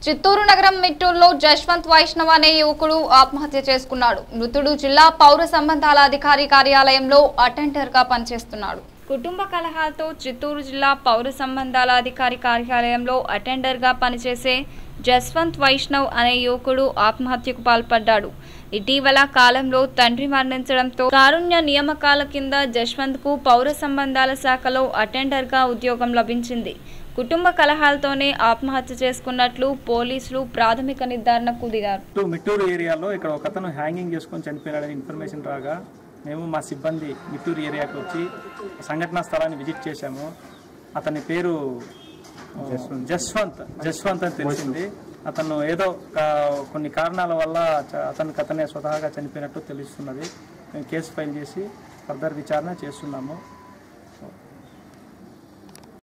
చిత్తూరు నగరం మిట్టూరులో జశ్వంత్ వైష్ణవ్ అనే యువకుడు ఆత్మహత్య చేసుకున్నాడు మృతుడు జిల్లా పౌర సంబంధాల అధికారి కార్యాలయంలో అటెండర్ గా పనిచేస్తున్నాడు కుటుంబ కలహాలతో చిత్తూరు జిల్లా పౌర సంబంధాల అధికారి కార్యాలయంలో అటెండర్ గా పనిచేసే జస్వంత్ వైష్ణవ్ అనే యువకుడు ఆత్మహత్యకు పాల్పడ్డాడు ఇటీవల కాలంలో తండ్రి మరణించడంతో కారుణ్య నియామకాల కింద జశ్వంత్ కు పౌర సంబంధాల శాఖలో అటెండర్ గా ఉద్యోగం లభించింది కుటుంబ కలహాలతోనే ఆత్మహత్య చేసుకున్నట్లు పోలీసులు ప్రాథమిక నిర్ధారణకు దిగారు ఇటు మిట్టూరు ఏరియాలో ఇక్కడ ఒక అతను హ్యాంగింగ్ చేసుకొని చనిపోయినాడని ఇన్ఫర్మేషన్ రాగా మేము మా సిబ్బంది మిట్టూరు ఏరియాకి వచ్చి సంఘటనా స్థలాన్ని విజిట్ చేశాము అతని పేరు ఆ, జస్వంత్ జస్వంత్ అని తెలిసింది అతను ఏదో కా- కొన్ని కారణాల వల్ల చ- అతనికి అతనే స్వతహాగా చనిపోయినట్టు తెలుస్తున్నది మేము కేసు ఫైల్ చేసి ఫర్దర్ విచారణ చేస్తున్నాము